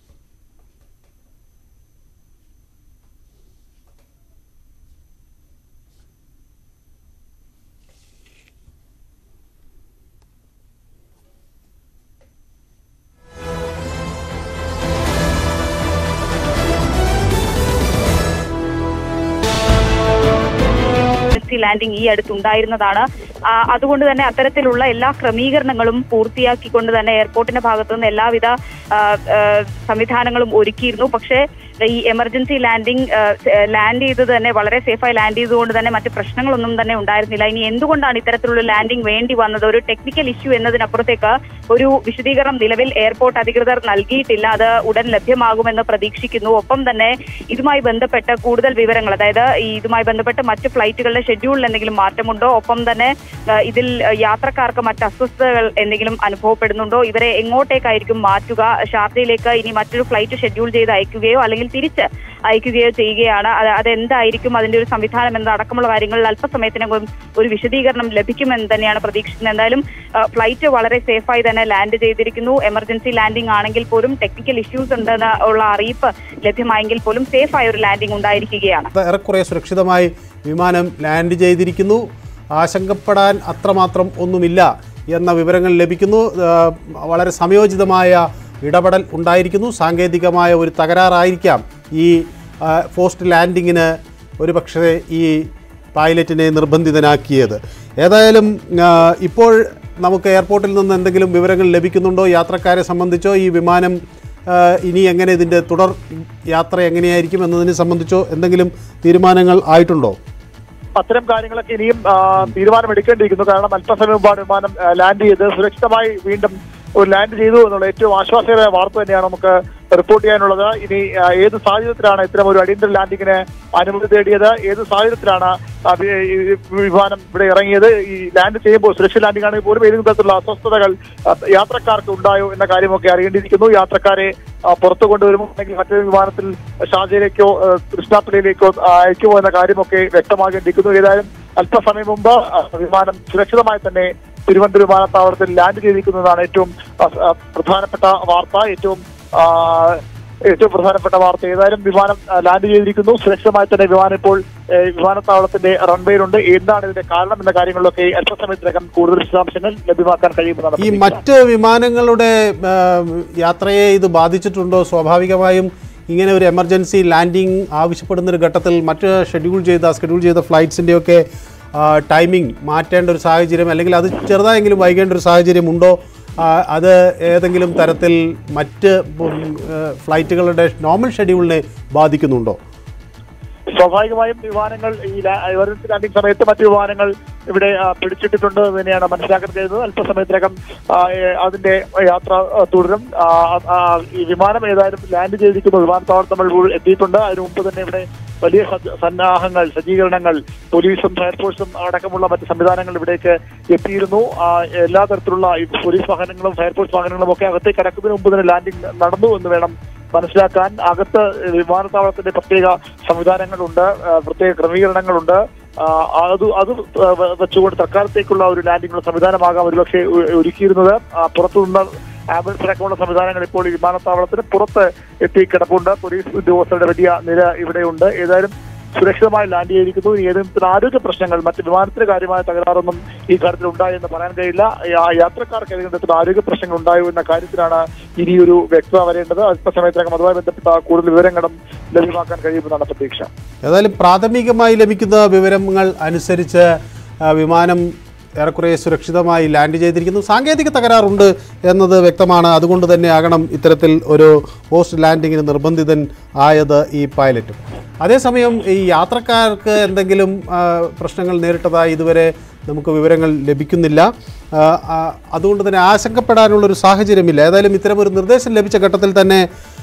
എമർജൻസി ലാൻഡിംഗ് ഈ അടുത്തുണ്ടായിരുന്നതാണ് ആ, അതുകൊണ്ട് തന്നെ അത്തരത്തിലുള്ള എല്ലാ ക്രമീകരണങ്ങളും പൂർത്തിയാക്കിക്കൊണ്ട് തന്നെ എയർപോർട്ടിന്റെ ഭാഗത്തു നിന്ന് എല്ലാവിധ ആ, ആ, സംവിധാനങ്ങളും ഒരുക്കിയിരുന്നു പക്ഷേ ഈ എമർജൻസി ലാൻഡിംഗ് ലാൻഡ് ചെയ്തത് തന്നെ വളരെ സേഫായി ലാൻഡ് ചെയ്തുകൊണ്ട് തന്നെ മറ്റ് പ്രശ്നങ്ങളൊന്നും തന്നെ ഉണ്ടായിരുന്നില്ല ഇനി എന്തുകൊണ്ടാണ് ഇത്തരത്തിലുള്ള ലാൻഡിംഗ് വേണ്ടി വന്നത് ഒരു ടെക്നിക്കൽ ഇഷ്യൂ എന്നതിനപ്പുറത്തേക്ക് ഒരു വിശദീകരണം നിലവിൽ എയർപോർട്ട് അധികൃതർ നൽകിയിട്ടില്ല അത് ഉടൻ ലഭ്യമാകുമെന്ന് പ്രതീക്ഷിക്കുന്നു ഒപ്പം തന്നെ ഇതുമായി ബന്ധപ്പെട്ട കൂടുതൽ വിവരങ്ങൾ അതായത് ഈ ഇതുമായി ബന്ധപ്പെട്ട് മറ്റ് ഫ്ലൈറ്റുകളുടെ ഷെഡ്യൂളിൽ എന്തെങ്കിലും മാറ്റമുണ്ടോ ഒപ്പം തന്നെ ആ, ഇതിൽ ആ, യാത്രക്കാർക്ക് മറ്റ് അസ്വസ്ഥതകൾ എന്തെങ്കിലും അനുഭവപ്പെടുന്നുണ്ടോ ഇവരെ എങ്ങോട്ടേക്കായിരിക്കും മാറ്റുക ഷാർജയിലേക്ക് ഇനി മറ്റൊരു ഫ്ലൈറ്റ് ഷെഡ്യൂൾ ചെയ്ത് അയക്കുകയോ അല്ലെങ്കിൽ തിരിച്ച് അയക്കുകയോ ചെയ്യുകയാണ് അത് അതെന്തായിരിക്കും അതിന്റെ ഒരു സംവിധാനം എന്നതടക്കമുള്ള കാര്യങ്ങളിൽ അല്പസമയത്തിനകം ഒരു വിശദീകരണം ലഭിക്കുമെന്ന് തന്നെയാണ് പ്രതീക്ഷിക്കുന്നത് എന്തായാലും ആ, ഫ്ലൈറ്റ് വളരെ സേഫായി തന്നെ ലാൻഡ് ചെയ്തിരിക്കുന്നു എമർജൻസി ലാൻഡിംഗ് ആണെങ്കിൽ പോലും ടെക്നിക്കൽ ഇഷ്യൂസ് ഉണ്ടെന്ന് ഉള്ള അറിയിപ്പ് ലഭ്യമായെങ്കിൽ പോലും സേഫായ ഒരു ലാൻഡിംഗ് ഉണ്ടായിരിക്കുകയാണ് ഏറെക്കുറെ സുരക്ഷിതമായി വിമാനം ലാൻഡ് ചെയ്തിരിക്കുന്നു ആശങ്കപ്പെടാൻ അത്രമാത്രം ഒന്നുമില്ല എന്ന വിവരങ്ങൾ ലഭിക്കുന്നു ആ, വളരെ സമയോചിതമായ ഇടപെടൽ ഉണ്ടായിരിക്കുന്നു സാങ്കേതികമായ ഒരു തകരാറായിരിക്കാം ഈ ആ, ഫോസ്റ്റ് ലാൻഡിങ്ങിന് ഒരു പക്ഷേ ഈ പൈലറ്റിനെ നിർബന്ധിതനാക്കിയത് ഏതായാലും ആ, ഇപ്പോൾ നമുക്ക് എയർപോർട്ടിൽ നിന്ന് എന്തെങ്കിലും വിവരങ്ങൾ ലഭിക്കുന്നുണ്ടോ യാത്രക്കാരെ സംബന്ധിച്ചോ ഈ വിമാനം ആ, ഇനി എങ്ങനെ ഇതിൻ്റെ തുടർ യാത്ര എങ്ങനെയായിരിക്കും എന്നതിനെ സംബന്ധിച്ചോ എന്തെങ്കിലും തീരുമാനങ്ങൾ ആയിട്ടുണ്ടോ അത്തരം കാര്യങ്ങളൊക്കെ ഇനിയും ആ, തീരുമാനമെടുക്കേണ്ടിയിരിക്കുന്നു കാരണം അല്പസമയം മുമ്പാണ് വിമാനം ആ, ലാൻഡ് ചെയ്ത് സുരക്ഷിതമായി വീണ്ടും ഒരു ലാൻഡ് ചെയ്തു എന്നുള്ള ഏറ്റവും ആശ്വാസകരമായ വാർത്ത തന്നെയാണ് നമുക്ക് റിപ്പോർട്ട് ചെയ്യാനുള്ളത് ഇനി ആ, ഏത് സാഹചര്യത്തിലാണ് ഇത്തരം ഒരു അടിയന്തര ലാൻഡിങ്ങിന് അനുമതി തേടിയത് ഏത് സാഹചര്യത്തിലാണ് ആ, വി- ഈ വിമാനം ഇവിടെ ഇറങ്ങിയത് ഈ ലാൻഡ് ചെയ്യുമ്പോൾ സുരക്ഷിത ലാൻഡിംഗ് ആണെങ്കിൽ പോലും ഏതെങ്കിലും തരത്തിലുള്ള അസ്വസ്ഥതകൾ ആ, യാത്രക്കാർക്ക് ഉണ്ടായോ എന്ന കാര്യമൊക്കെ അറിയേണ്ടിയിരിക്കുന്നു യാത്രക്കാരെ ആ, പുറത്തു കൊണ്ടുവരുമോ അല്ലെങ്കിൽ മറ്റൊരു വിമാനത്തിൽ ഷാർജയിലേക്കോ ആ, കൃഷ്ണാപ്പള്ളിയിലേക്കോ ആ, അയക്കുമോ എന്ന കാര്യമൊക്കെ വ്യക്തമാകേണ്ടിയിരിക്കുന്നു ഏതായാലും അല്പസമയം മുമ്പ് ആ, വിമാനം സുരക്ഷിതമായി തന്നെ തിരുവനന്തപുരം വിമാനത്താവളത്തിൽ ലാൻഡ് ചെയ്തിരിക്കുന്നതാണ് ഏറ്റവും ആ, ആ, പ്രധാനപ്പെട്ട വാർത്ത ഏറ്റവും ആ, ഏറ്റവും പ്രധാനപ്പെട്ട വാർത്ത ഏതായാലും വിമാനം ആ, ലാൻഡ് ചെയ്തിരിക്കുന്നു സുരക്ഷിതമായി തന്നെ വിമാനം ഇപ്പോൾ ഏ, വിമാനത്താവളത്തിന്റെ റൺവേയിലുണ്ട് എന്താണ് ഇതിന്റെ കാരണം എന്ന കാര്യങ്ങളിലൊക്കെ അല്പസമയത്തിനകം കൂടുതൽ വിശദാംശങ്ങൾ ലഭ്യമാക്കാൻ കഴിയുമെന്നാണ് ഈ പ്രതീക്ഷ. മറ്റ് വിമാനങ്ങളുടെ ആ, യാത്രയെ ഇത് ബാധിച്ചിട്ടുണ്ടോ സ്വാഭാവികമായും ഇങ്ങനെ ഒരു എമർജൻസി ലാൻഡിംഗ് ആവശ്യപ്പെടുന്ന ഒരു ഘട്ടത്തിൽ മറ്റ് ഷെഡ്യൂൾ ചെയ്ത ഷെഡ്യൂൾ ചെയ്ത ഫ്ലൈറ്റ്സിൻ്റെയൊക്കെ ടൈമിംഗ് മാറ്റേണ്ട ഒരു സാഹചര്യം അല്ലെങ്കിൽ അത് ചെറുതായെങ്കിലും വൈകേണ്ട ഒരു സാഹചര്യം ഉണ്ടോ ആ, അത് ഏതെങ്കിലും തരത്തിൽ മറ്റ് ഉം, ആ, ഫ്ലൈറ്റുകളുടെ നോർമൽ ഷെഡ്യൂളിനെ ബാധിക്കുന്നുണ്ടോ സ്വാഭാവികമായും വിമാനങ്ങൾ ഈ ലാ- എമർജൻസി ലാൻഡിംഗ് സമയത്ത് മറ്റു വിമാനങ്ങൾ ഇവിടെ ആ, പിടിച്ചിട്ടിട്ടുണ്ട് എന്ന് തന്നെയാണ് മനസ്സിലാക്കാൻ കഴിയുന്നത് അല്പസമയത്തിനകം ആ, ഏ, അതിന്റെ യാത്ര ആ, തുടരും ആ, ആ, ഈ വിമാനം ഏതായാലും ലാൻഡ് ചെയ്തിരിക്കുന്നു വിമാനത്താവളം നമ്മൾ ഇപ്പോൾ എത്തിയിട്ടുണ്ട് അതിനു മുമ്പ് തന്നെ ഇവിടെ വലിയ സജ്ജ- സന്നാഹങ്ങൾ സജ്ജീകരണങ്ങൾ പോലീസും ഫയർഫോഴ്സും അടക്കമുള്ള മറ്റ് സംവിധാനങ്ങൾ ഇവിടേക്ക് എത്തിയിരുന്നു ആ, എല്ലാ തരത്തിലുള്ള ഈ പോലീസ് വാഹനങ്ങളും ഫയർഫോഴ്സ് വാഹനങ്ങളും ഒക്കെ അകത്തേക്ക് കടക്കുന്നതിന് മുമ്പ് തന്നെ ലാൻഡിംഗ് നടന്നു എന്ന് വേണം മനസ്സിലാക്കാൻ അകത്ത് വിമാനത്താവളത്തിന്റെ പ്രത്യേക സംവിധാനങ്ങളുണ്ട് ആ, പ്രത്യേക ക്രമീകരണങ്ങളുണ്ട് ആ, അത് അത് വ- വെച്ചുകൊണ്ട് തൽക്കാലത്തേക്കുള്ള ഒരു ലാൻഡിംഗുള്ള സംവിധാനമാകാം ഒരുപക്ഷെ ഒ- ഒരുക്കിയിരുന്നത് ആ, പുറത്തുനിന്ന് ആംബുലൻസ് അടക്കമുള്ള സംവിധാനങ്ങൾ ഇപ്പോൾ ഈ വിമാനത്താവളത്തിന് പുറത്ത് എത്തിക്കിടപ്പുണ്ട് പോലീസ് ഉദ്യോഗസ്ഥരുടെ വലിയ നിര ഇവിടെയുണ്ട് ഏതായാലും സുരക്ഷിതമായി ലാൻഡ് ചെയ്തിരിക്കുന്നു ഇനി ഏതെങ്കിലും ആരോഗ്യ പ്രശ്നങ്ങൾ മറ്റ് വിമാനത്തിന് കാര്യമായ തകരാറൊന്നും ഈ കാര്യത്തിൽ ഉണ്ടായെന്ന് പറയാൻ കഴിയില്ല യാ- യാത്രക്കാർക്ക് ഏതെങ്കിലും തരത്തിലുള്ള ആരോഗ്യ പ്രശ്നങ്ങൾ ഉണ്ടായോ എന്ന കാര്യത്തിലാണ് ഇനിയൊരു വ്യക്തത വരേണ്ടത് അല്പസമയത്തിനകം അതുമായി ബന്ധപ്പെട്ട കൂടുതൽ വിവരങ്ങളും ലഭ്യമാക്കാൻ കഴിയുമെന്നാണ് പ്രതീക്ഷ ഏതായാലും പ്രാഥമികമായി ലഭിക്കുന്ന വിവരങ്ങൾ അനുസരിച്ച് ആ, വിമാനം ഏറെക്കുറെ സുരക്ഷിതമായി ലാൻഡ് ചെയ്തിരിക്കുന്നു സാങ്കേതിക തകരാറുണ്ട് എന്നത് വ്യക്തമാണ് അതുകൊണ്ട് തന്നെ ആകണം ഇത്തരത്തിൽ ഒരു പോസ്റ്റ് ലാൻഡിങ്ങിന് നിർബന്ധിതൻ ആയത് ഈ പൈലറ്റും അതേസമയം ഈ യാത്രക്കാർക്ക് എന്തെങ്കിലും ആ, പ്രശ്നങ്ങൾ നേരിട്ടതായി ഇതുവരെ നമുക്ക് വിവരങ്ങൾ ലഭിക്കുന്നില്ല ആ, ആ, അതുകൊണ്ട് തന്നെ ആശങ്കപ്പെടാനുള്ളൊരു സാഹചര്യമില്ല ഏതായാലും ഇത്തരം ഒരു നിർദ്ദേശം ലഭിച്ച ഘട്ടത്തിൽ തന്നെ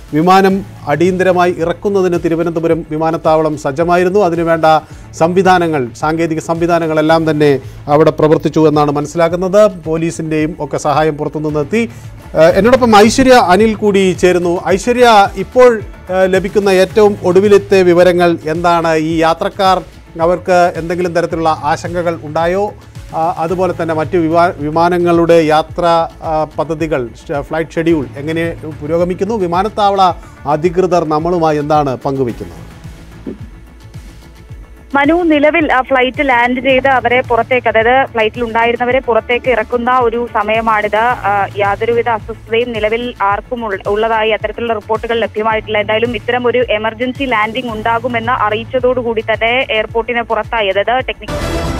വിമാനം അടിയന്തരമായി ഇറക്കുന്നതിന് തിരുവനന്തപുരം വിമാനത്താവളം സജ്ജമായിരുന്നു അതിനുവേണ്ട സംവിധാനങ്ങൾ സാങ്കേതിക സംവിധാനങ്ങളെല്ലാം തന്നെ അവിടെ പ്രവർത്തിച്ചു എന്നാണ് മനസ്സിലാക്കുന്നത് പോലീസിൻ്റെയും ഒക്കെ സഹായം പുറത്തുനിന്ന് എത്തി ഏഹ് എന്നോടൊപ്പം ഐശ്വര്യ അനിൽ കൂടി ചേരുന്നു ഐശ്വര്യ ഇപ്പോൾ ഏഹ് ലഭിക്കുന്ന ഏറ്റവും ഒടുവിലത്തെ വിവരങ്ങൾ എന്താണ് ഈ യാത്രക്കാർ അവർക്ക് എന്തെങ്കിലും തരത്തിലുള്ള ആശങ്കകൾ ഉണ്ടായോ ആ, അതുപോലെ തന്നെ മറ്റ് വിമാ വിമാനങ്ങളുടെ യാത്രാ ആ, പദ്ധതികൾ ഷ- ഫ്ലൈറ്റ് ഷെഡ്യൂൾ എങ്ങനെ പുരോഗമിക്കുന്നു വിമാനത്താവള അധികൃതർ നമ്മളുമായി എന്താണ് പങ്കുവയ്ക്കുന്നത് മനു നിലവിൽ ആ ഫ്ലൈറ്റ് ലാൻഡ് ചെയ്ത് അവരെ പുറത്തേക്ക് അതായത് ഫ്ലൈറ്റിൽ ഉണ്ടായിരുന്നവരെ പുറത്തേക്ക് ഇറക്കുന്ന ഒരു സമയമാണിത് ആ, യാതൊരുവിധ അസ്വസ്ഥതയും നിലവിൽ ആർക്കും ഉൾ- ഉള്ളതായി അത്തരത്തിലുള്ള റിപ്പോർട്ടുകൾ ലഭ്യമായിട്ടില്ല എന്തായാലും ഇത്തരം ഒരു എമർജൻസി ലാൻഡിംഗ് ഉണ്ടാകുമെന്ന് അറിയിച്ചതോടുകൂടി തന്നെ എയർപോർട്ടിന് പുറത്തായി അതായത് ടെക്നിക്കൽ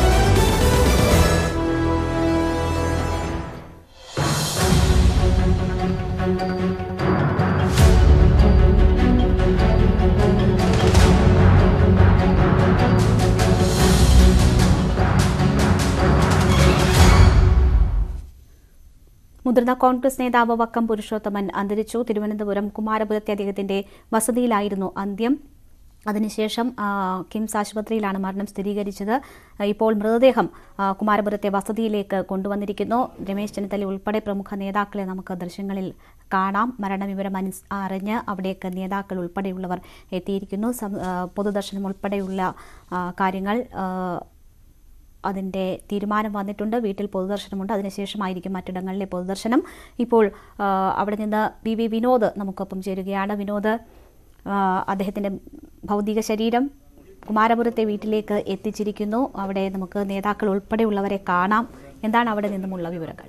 മുതിർന്ന കോൺഗ്രസ് നേതാവ് വക്കം പുരുഷോത്തമൻ അന്തരിച്ചു തിരുവനന്തപുരം കുമാരപുരത്തെ അദ്ദേഹത്തിന്റെ വസതിയിലായിരുന്നു അന്ത്യം അതിനുശേഷം ആ, കിംസ് ആശുപത്രിയിലാണ് മരണം സ്ഥിരീകരിച്ചത് ആ, ഇപ്പോൾ മൃതദേഹം ആ, കുമാരപുരത്തെ വസതിയിലേക്ക് കൊണ്ടുവന്നിരിക്കുന്നു രമേശ് ചെന്നിത്തല ഉൾപ്പെടെ പ്രമുഖ നേതാക്കളെ നമുക്ക് ദൃശ്യങ്ങളിൽ കാണാം മരണവിവരം അനുസ് അറിഞ്ഞ് അവിടേക്ക് നേതാക്കൾ ഉൾപ്പെടെയുള്ളവർ എത്തിയിരിക്കുന്നു സം- ആ, പൊതുദർശനം ഉൾപ്പെടെയുള്ള ആ, കാര്യങ്ങൾ ആ, അതിൻ്റെ തീരുമാനം വന്നിട്ടുണ്ട് വീട്ടിൽ പൊതുദർശനമുണ്ട് അതിനുശേഷമായിരിക്കും മറ്റിടങ്ങളിലെ പൊതുദർശനം ഇപ്പോൾ ആ, അവിടെ നിന്ന് വി വി വിനോദ് നമുക്കൊപ്പം ചേരുകയാണ് വിനോദ് ആ, അദ്ദേഹത്തിൻ്റെ ഭൗതിക ശരീരം കുമാരപുരത്തെ വീട്ടിലേക്ക് എത്തിച്ചിരിക്കുന്നു അവിടെ നമുക്ക് നേതാക്കൾ ഉൾപ്പെടെയുള്ളവരെ കാണാം എന്താണ് അവിടെ നിന്നുമുള്ള വിവരങ്ങൾ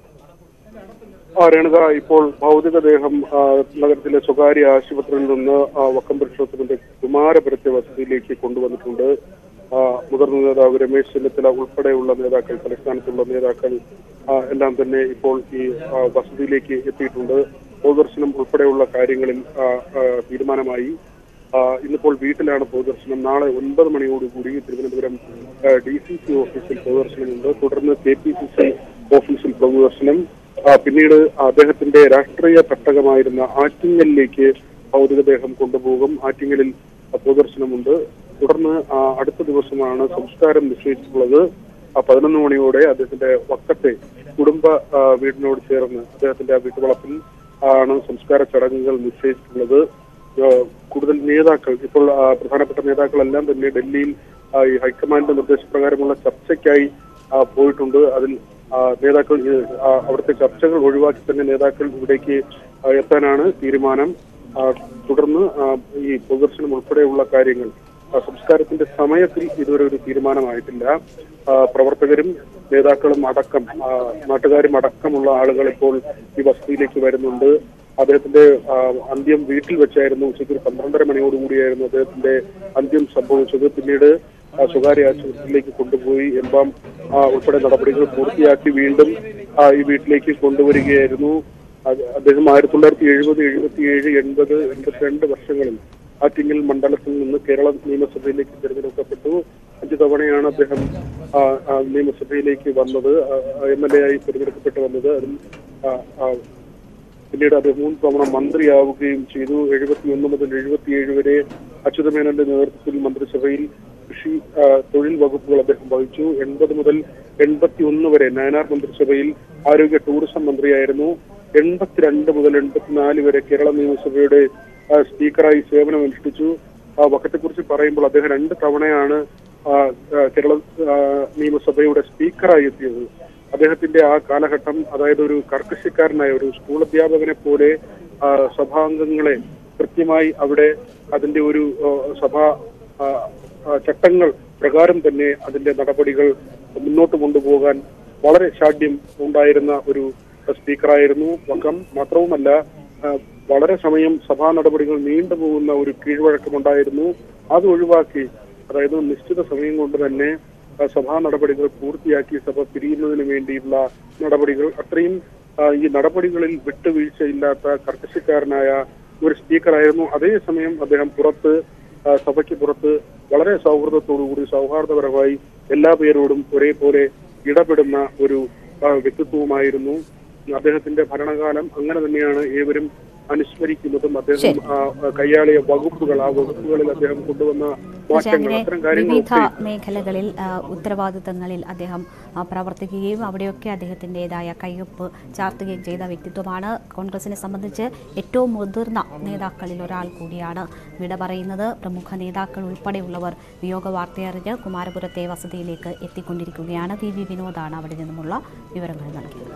ആ രേണുക ഇപ്പോൾ ഭൗതികദേഹം ആ, നഗരത്തിലെ സ്വകാര്യ ആശുപത്രിയിൽ നിന്ന് ആ, വക്കം പുരുഷോത്തമന്റെ കുമാരപുരത്തെ വസതിയിലേക്ക് കൊണ്ടുവന്നിട്ടുണ്ട് ആ, മുതിർന്ന നേതാവ് രമേശ് ചെന്നിത്തല ഉൾപ്പെടെയുള്ള നേതാക്കൾ തലസ്ഥാനത്തുള്ള നേതാക്കൾ ആ, എല്ലാം തന്നെ ഇപ്പോൾ ഈ ആ, വസതിയിലേക്ക് എത്തിയിട്ടുണ്ട് പൊതുദർശനം ഉൾപ്പെടെയുള്ള കാര്യങ്ങളിൽ ആ, ആ, തീരുമാനമായി ആ, ഇന്നിപ്പോൾ വീട്ടിലാണ് പൊതുദർശനം നാളെ ഒൻപത് മണിയോടുകൂടി തിരുവനന്തപുരം ഡി സി സി ഓഫീസിൽ പൊതുദർശനമുണ്ട് തുടർന്ന് കെ പി സി സി ഓഫീസിൽ പൊതുദർശനം ആ, പിന്നീട് അദ്ദേഹത്തിന്റെ രാഷ്ട്രീയ തട്ടകമായിരുന്ന ആറ്റിങ്ങലിലേക്ക് ഭൗതികദേഹം കൊണ്ടുപോകും ആറ്റിങ്ങലിൽ പൊതുദർശനമുണ്ട് തുടർന്ന് ആ, അടുത്ത ദിവസമാണ് സംസ്കാരം നിശ്ചയിച്ചിട്ടുള്ളത് ആ പതിനൊന്ന് മണിയോടെ അദ്ദേഹത്തിന്റെ വക്കത്തെ കുടുംബ ആ, വീടിനോട് ചേർന്ന് അദ്ദേഹത്തിന്റെ ആ വീട്ടുവളപ്പിൽ ആണ് സംസ്കാര ചടങ്ങുകൾ നിശ്ചയിച്ചിട്ടുള്ളത് ആ, കൂടുതൽ നേതാക്കൾ ഇപ്പോൾ ആ, പ്രധാനപ്പെട്ട നേതാക്കളെല്ലാം തന്നെ ഡൽഹിയിൽ ആ, ഈ ഹൈക്കമാൻഡിന്റെ നിർദ്ദേശപ്രകാരമുള്ള ചർച്ചയ്ക്കായി ആ, പോയിട്ടുണ്ട് അതിൽ ആ, നേതാക്കൾ ഈ, ആ, അവിടുത്തെ ചർച്ചകൾ ഒഴിവാക്കി തന്നെ നേതാക്കൾ ഇവിടേക്ക് ആ, എത്താനാണ് തീരുമാനം ആ, തുടർന്ന് ആ, ഈ പൊതുദർശനം ഉൾപ്പെടെയുള്ള കാര്യങ്ങൾ ആ, സംസ്കാരത്തിന്റെ സമയത്തിൽ ഇതുവരെ ഒരു തീരുമാനമായിട്ടില്ല ആ, പ്രവർത്തകരും നേതാക്കളും അടക്കം ആ, നാട്ടുകാരും അടക്കമുള്ള ആളുകൾ ഇപ്പോൾ ഈ വസതിയിലേക്ക് വരുന്നുണ്ട് അദ്ദേഹത്തിന്റെ ആ, അന്ത്യം വീട്ടിൽ വെച്ചായിരുന്നു ഉച്ചയ്ക്ക് ഒരു പന്ത്രണ്ടര മണിയോടുകൂടിയായിരുന്നു അദ്ദേഹത്തിന്റെ അന്ത്യം സംഭവിച്ചത് പിന്നീട് ആ, സ്വകാര്യ ആശുപത്രിയിലേക്ക് കൊണ്ടുപോയി എംബാം ആ, ഉൾപ്പെടെ നടപടികൾ പൂർത്തിയാക്കി വീണ്ടും ആ, ഈ വീട്ടിലേക്ക് കൊണ്ടുവരികയായിരുന്നു അത് അദ്ദേഹം ആയിരത്തി തൊള്ളായിരത്തി എഴുപത് എഴുപത്തിയേഴ് എൺപത് എൺപത്തിരണ്ട് വർഷങ്ങളിൽ ആറ്റിങ്ങൽ മണ്ഡലത്തിൽ നിന്ന് കേരള നിയമസഭയിലേക്ക് തിരഞ്ഞെടുക്കപ്പെട്ടു അഞ്ചു തവണയാണ് അദ്ദേഹം ആ, ആ, നിയമസഭയിലേക്ക് വന്നത് എം എൽ എ ആയി തിരഞ്ഞെടുക്കപ്പെട്ട് വന്നത് അതിൽ ആ, ആ, പിന്നീട് അദ്ദേഹം മൂന്ന് തവണ മന്ത്രിയാവുകയും ചെയ്തു എഴുപത്തി ഒന്ന് മുതൽ എഴുപത്തിയേഴ് വരെ അച്യുതമേനോന്റെ നേതൃത്വത്തിൽ മന്ത്രിസഭയിൽ കൃഷി ആ, തൊഴിൽ വകുപ്പുകൾ അദ്ദേഹം വഹിച്ചു എൺപത് മുതൽ എൺപത്തി ഒന്ന് വരെ നയനാർ മന്ത്രിസഭയിൽ ആരോഗ്യ ടൂറിസം മന്ത്രിയായിരുന്നു എൺപത്തിരണ്ട് മുതൽ എൺപത്തിനാല് വരെ കേരള നിയമസഭയുടെ ആ, സ്പീക്കറായി സേവനമനുഷ്ഠിച്ചു ആ വക്കത്തെക്കുറിച്ച് പറയുമ്പോൾ അദ്ദേഹം രണ്ട് തവണയാണ് ആ, ആ, കേരള ആ, നിയമസഭയുടെ സ്പീക്കറായി എത്തിയത് അദ്ദേഹത്തിന്റെ ആ കാലഘട്ടം അതായത് ഒരു കർക്കശക്കാരനായ ഒരു സ്കൂൾ അധ്യാപകനെ പോലെ ആ, സഭാംഗങ്ങളെ കൃത്യമായി അവിടെ അതിന്റെ ഒരു ആ, സഭാ ആ, ആ, ചട്ടങ്ങൾ പ്രകാരം തന്നെ അതിന്റെ നടപടികൾ മുന്നോട്ട് കൊണ്ടുപോകാൻ വളരെ ശാഠ്യം ഉണ്ടായിരുന്ന ഒരു സ്പീക്കറായിരുന്നു വക്കം മാത്രവുമല്ല ആ, വളരെ സമയം സഭാ നടപടികൾ നീണ്ടുപോകുന്ന ഒരു കീഴ്വഴക്കമുണ്ടായിരുന്നു അത് ഒഴിവാക്കി അതായത് നിശ്ചിത സമയം കൊണ്ട് തന്നെ ആ, സഭാ നടപടികൾ പൂർത്തിയാക്കി സഭ പിരിയുന്നതിന് വേണ്ടിയുള്ള നടപടികൾ അത്രയും ആ, ഈ നടപടികളിൽ വിട്ടുവീഴ്ചയില്ലാത്ത കർക്കശക്കാരനായ ഒരു സ്പീക്കറായിരുന്നു അതേസമയം അദ്ദേഹം പുറത്ത് ആ, സഭയ്ക്ക് പുറത്ത് വളരെ സൗഹൃദത്തോടുകൂടി സൗഹാർദ്ദപരമായി എല്ലാ പേരോടും ഒരേപോലെ ഇടപെടുന്ന ഒരു ആ, വ്യക്തിത്വവുമായിരുന്നു അദ്ദേഹത്തിന്റെ ഭരണകാലം അങ്ങനെ തന്നെയാണ് ഏവരും അനുസ്മരിക്കുന്നതും അദ്ദേഹം ശരി. ആ, ആ, കൈയാളിയ വകുപ്പുകൾ ആ വകുപ്പുകളിൽ അദ്ദേഹം കൊണ്ടുവന്ന പക്ഷേ മാറ്റങ്ങൾ അങ്ങനെ അത്തരം വിവിധ കാര്യങ്ങളൊക്കെ മേഖലകളിൽ ആ, ഉത്തരവാദിത്തങ്ങളിൽ അദ്ദേഹം ആ, പ്രവർത്തിക്കുകയും അവിടെയൊക്കെ അദ്ദേഹത്തിൻ്റെതായ കയ്യൊപ്പ് ചാർത്തുകയും ചെയ്ത വ്യക്തിത്വമാണ് കോൺഗ്രസിനെ സംബന്ധിച്ച് ഏറ്റവും മുതിർന്ന നേതാക്കളിൽ ഒരാൾ കൂടിയാണ് വിട പറയുന്നത് പ്രമുഖ നേതാക്കൾ ഉൾപ്പെടെയുള്ളവർ വിയോഗ വാർത്തയറിഞ്ഞ് കുമാരപുരത്തെ വസതിയിലേക്ക് എത്തിക്കൊണ്ടിരിക്കുകയാണ് വി വി വിനോദാണ് അവിടെ നിന്നുമുള്ള വിവരങ്ങൾ നൽകിയത്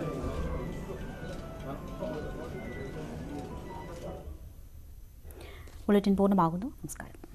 ബുള്ളറ്റിൻ പൂർണ്ണമാകുന്നു നമസ്കാരം